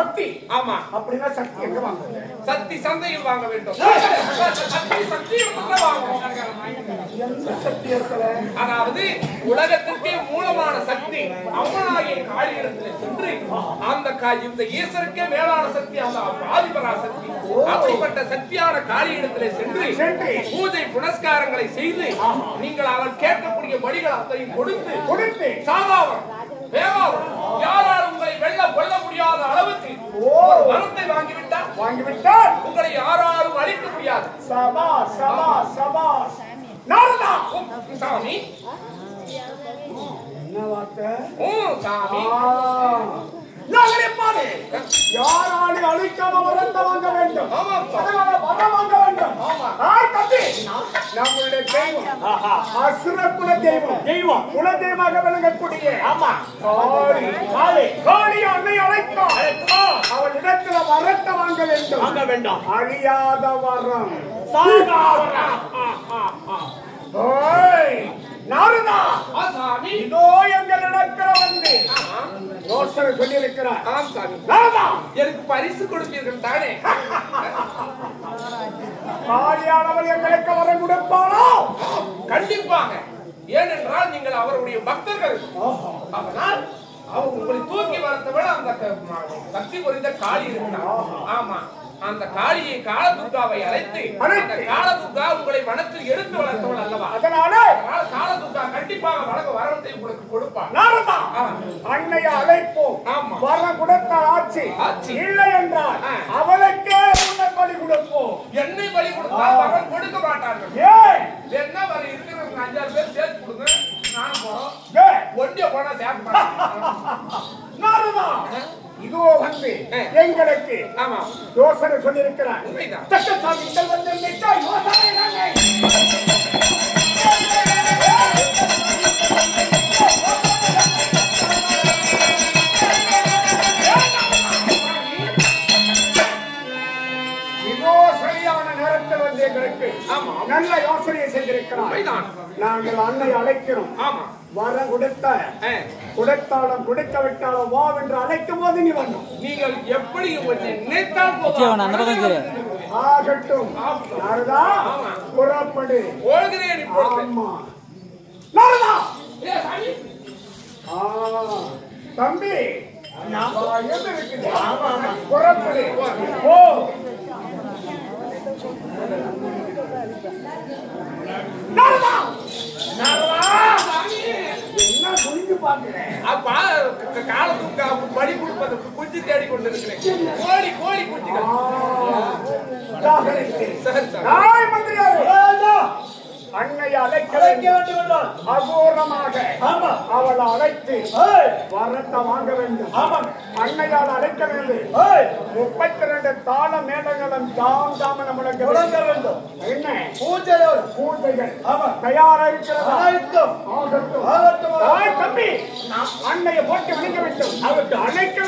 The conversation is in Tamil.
சக்தி ஆமா அப்படின்னா சக்தி எங்க வாங்குறது சக்தி சந்தையில் வாங்க வேண்டும் சக்தி சக்தியில் வாங்கணும் எந்த சக்தி இருக்கல அதாவது உலகத்திற்கே மூலமான சக்தி அம்மனாகிய காளியிடத்தில் சென்று அந்த கா- இந்த ஈஸ்வருக்கே மேலான சக்தி அந்த ஆதிபரா சக்தி அப்படிப்பட்ட சக்தியான காளியிடத்திலே சென்று சென்று. பூஜை புனஸ்காரங்களை செய்து நீங்கள் அவர் கேட்கக்கூடிய வழிகள் அத்தனையும் கொடுத்து கொடுத்து சாகாவரம் வேகாவரம் யாராலும் உங்களை வெல்ல கொள்ள முடியாத அளவுக்கு ஓ. ஒரு வரத்தை வாங்கிவிட்டால் வாங்கிவிட்டால் உங்களை யாராலும் அழிக்க முடியாது சபா சபா சபா நாரதா சாமி என்ன வார்த்தை ஓ சாமி நகரிப்பாடு யாராலும் அழிக்காம வரத்தை வாங்க வேண்டும் ஆமாம் சாமி. அதனால வரம் வாங்க வேண்டும் ஆமா. ஆய் தம்பி நம்மளுடைய தெய்வம் அசுர குல தெய்வம் தெய்வம் குல தெய்வமாக விளங்கக்கூடிய ஆமா காளி காளி காளி அன்னை அழைக்கும் அவள் இடத்துல வரத்தை வாங்க வேண்டும் வாங்க வேண்டும் அழியாத வரம் ஓய் நாரதா ஆ சாமி இதோ எங்களிடத்துல வந்து ஆமா. யோசனை சொல்லியிருக்கிறார் ஆம் சாமி நாரதா எனக்கு பரிசு கொடுப்பீர்கள் தானே காளியானவள் எங்களுக்கு வரம் கொடுப்பாளோ கண்டிப்பாக ஏனென்றால் நீங்கள் அவருடைய பக்தர்கள் அதனால் அவர் உங்களை தூக்கி வரத்தை விட அந்த க- ம- சக்தி புரிந்த காளி இருக்கிறார் ஆமா அந்த காளியை காலதுர்காவை அழைத்து அந்த காலதுர்கா உங்களை வனத்தில் எடுத்து வளர்த்தவள் அல்லவா அதனால அதனால் காலதுர்கா கண்டிப்பாக வழங்க வரத்தை உங்களுக்கு கொடுப்பார் நாரதா ஆ. அன்னைய அழைப்போம் ஆமா. வரம் கொடுத்த ஆட்சி ஆட்சி. இல்லை என்றால் ஆ. அவளுக்கே உன்னை பலி கொடுப்போம் என்னை பலி கொடுத்தால் வரம் கொடுக்க மாட்டார்கள் ஏன் என்ன வர இருக்கிறவங்க அஞ்சாறு பேர் சேர்த்து கொடுங்க நானும் போறோம் ஏன்? ஒண்டிய போனா சேர்க்க மாட்டாங்க நாரதா இதோ வந்து ஆ. எங்களுக்கு ஆமா யோசனை சொல்லியிருக்கிறார் உண்மைதான் தக்கசாமி இங்கள் வந்து நிற்க யோசனை நாங்கள் இதோ சரியான நேரத்தில் வந்து எங்களுக்கு ஆமா. நல்ல யோசனையை செய்திருக்கிறார் உண்மைதான் நாங்கள் அன்னை அழைக்கிறோம் ஆமா வரம் கொடுத்த ஆ. கொடுத்தாலும் கொடுக்க விட்டாலும் வா என்று அழைக்கும் போது நீ வரணும் நீங்கள் எப்படி ஒன்றை நினைத்தால் போதும். நிச்சயம், அந்த பக்கம் இரு. ஆகட்டும் நாரதா ஆமா. புறப்படு ஓடுகிறேன் இப்பொழுது ஆமா நாரதா ஏ, சாமி. ஆ, தம்பி வா, எது இருக்குது? புறப்படு போ நாரதா சாமி. என்ன குனிஞ்சு பார்க்கிறேன் அப்பா, க- காலத்துக்கு அவ பலி கொடுப்பதற்கு குஞ்சு தேடி கொண்டிருக்கிறேன் கோழி கோழி குஞ்சுகள் சரி சார் நாய் மந்திரியாரே அன்னையை அழைக்க வேண்டும் என்றால் அகோரமாக அவளை அழைத்து வரத்தை வாங்க வேண்டும் அன்னையால் அழைக்க வேண்டும் முப்பத்தி ரெண்டு தாள மேடங்களும் தாம் தாம நம்மளுக்கு விளங்க வேண்டும் என்ன பூஜைகள் பூஜைகள் தயாரா இருக்கிறதா ஆகட்டும் ஆகட்டும் தம்பி அன்னையை போட்டு விளங்க வேண்டும் அவருக்கு அழைக்க